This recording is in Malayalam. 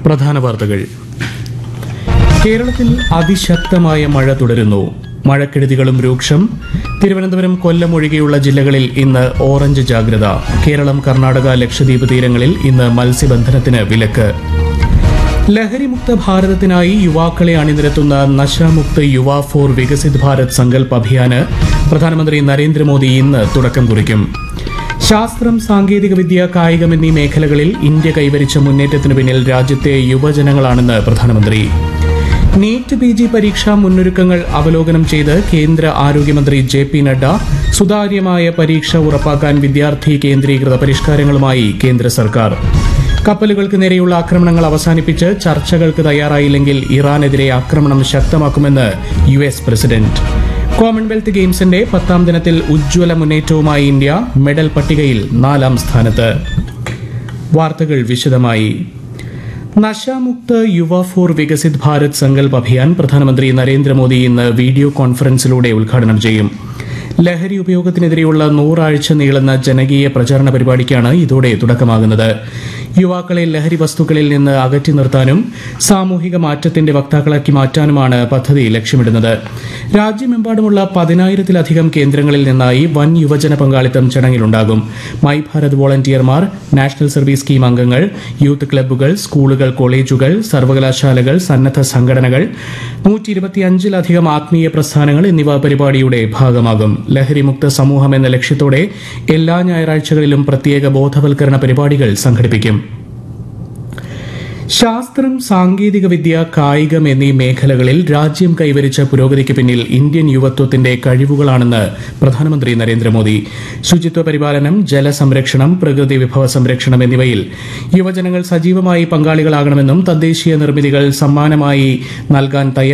പ്രധാന വാർത്തകൾ കേരളത്തിൽ അതിശക്തമായ മഴ തുടരുന്നു മഴക്കെടുതികളും രൂക്ഷം തിരുവനന്തപുരം കൊല്ലം ഒഴികെയുള്ള ജില്ലകളിൽ ഇന്ന് ഓറഞ്ച് ജാഗ്രത കേരളം കർണാടക ലക്ഷദ്വീപ് തീരങ്ങളിൽ ഇന്ന് മത്സ്യബന്ധനത്തിന് വിലക്ക് ലഹരിമുക്ത ഭാരതത്തിനായി യുവാക്കളെ അണിനിരത്തുന്ന നശാമുക്ത് യുവ ഫോർ വികസിത് ഭാരത് സങ്കൽപ് അഭിയാന് പ്രധാനമന്ത്രി നരേന്ദ്രമോദി ഇന്ന് തുടക്കം കുറിക്കും ശാസ്ത്രം സാങ്കേതികവിദ്യ കായികം എന്നീ മേഖലകളിൽ ഇന്ത്യ കൈവരിച്ച മുന്നേറ്റത്തിന് പിന്നിൽ രാജ്യത്തെ യുവജനങ്ങളാണെന്ന് പ്രധാനമന്ത്രി നീറ്റ് പി ജി പരീക്ഷാ മുന്നൊരുക്കങ്ങൾ അവലോകനം ചെയ്ത് കേന്ദ്ര ആരോഗ്യമന്ത്രി ജെ പി നഡ്ഡ സുതാര്യമായ പരീക്ഷ ഉറപ്പാക്കാൻ വിദ്യാർത്ഥി കേന്ദ്രീകൃത പരിഷ്കാരങ്ങളുമായി കേന്ദ്ര സർക്കാർ കപ്പലുകൾക്ക് നേരെയുള്ള ആക്രമണങ്ങൾ അവസാനിപ്പിച്ച് ചർച്ചകൾക്ക് തയ്യാറായില്ലെങ്കിൽ ഇറാനെതിരെ ആക്രമണം ശക്തമാക്കുമെന്ന് യു എസ് പ്രസിഡന്റ് കോമൺവെൽത്ത് ഗെയിംസിന്റെ പത്താം ദിനത്തിൽ ഉജ്ജ്വല മുന്നേറ്റവുമായി ഇന്ത്യ മെഡൽ പട്ടികയിൽ നാലാം സ്ഥാനത്ത് വാർത്തകൾ വിശദമായി നശാമുക്ത് യുവ ഫോർ വികസിത് ഭാരത് സങ്കൽപ് അഭിയാൻ പ്രധാനമന്ത്രി നരേന്ദ്രമോദി ഇന്ന് വീഡിയോ കോൺഫറൻസിലൂടെ ഉദ്ഘാടനം ചെയ്യും ലഹരി ഉപയോഗത്തിനെതിരെയുള്ള നൂറാഴ്ച നീളുന്ന ജനകീയ പ്രചാരണ പരിപാടിക്കാണ് ഇതോടെ തുടക്കമാകുന്നത് യുവാക്കളെ ലഹരി വസ്തുക്കളിൽ നിന്ന് അകറ്റി നിർത്താനും സാമൂഹിക മാറ്റത്തിന്റെ വക്താക്കളാക്കി മാറ്റാനുമാണ് പദ്ധതി ലക്ഷ്യമിടുന്നത് രാജ്യമെമ്പാടുമുള്ള പതിനായിരത്തിലധികം കേന്ദ്രങ്ങളിൽ നിന്നായി വൻ യുവജന പങ്കാളിത്തം ചടങ്ങിലുണ്ടാകും മൈ ഭാരത് വോളണ്ടിയർമാർ നാഷണൽ സർവീസ് സ്കീം അംഗങ്ങൾ യൂത്ത് ക്ലബ്ബുകൾ സ്കൂളുകൾ കോളേജുകൾ സർവകലാശാലകൾ സന്നദ്ധ സംഘടനകൾ നൂറ്റി ഇരുപത്തിയഞ്ചിലധികം ആത്മീയ പ്രസ്ഥാനങ്ങൾ എന്നിവ പരിപാടിയുടെ ഭാഗമാകും ലഹരിമുക്ത സമൂഹം എന്ന ലക്ഷ്യത്തോടെ എല്ലാ ഞായറാഴ്ചകളിലും പ്രത്യേക ബോധവൽക്കരണ പരിപാടികൾ സംഘടിപ്പിക്കും ശാസ്ത്രം സാങ്കേതികവിദ്യ കായികം എന്നീ മേഖലകളിൽ രാജ്യം കൈവരിച്ച പുരോഗതിക്ക് പിന്നിൽ ഇന്ത്യൻ യുവത്വത്തിന്റെ കഴിവുകളാണെന്ന് പ്രധാനമന്ത്രി നരേന്ദ്രമോദി ശുചിത്വ പരിപാലനം ജലസംരക്ഷണം പ്രകൃതി വിഭവ സംരക്ഷണം എന്നിവയിൽ യുവജനങ്ങൾ സജീവമായി പങ്കാളികളാകണമെന്നും തദ്ദേശീയ നിർമ്മിതികൾ സമ്മാനമായി നൽകാൻ തയ്യാറാണ്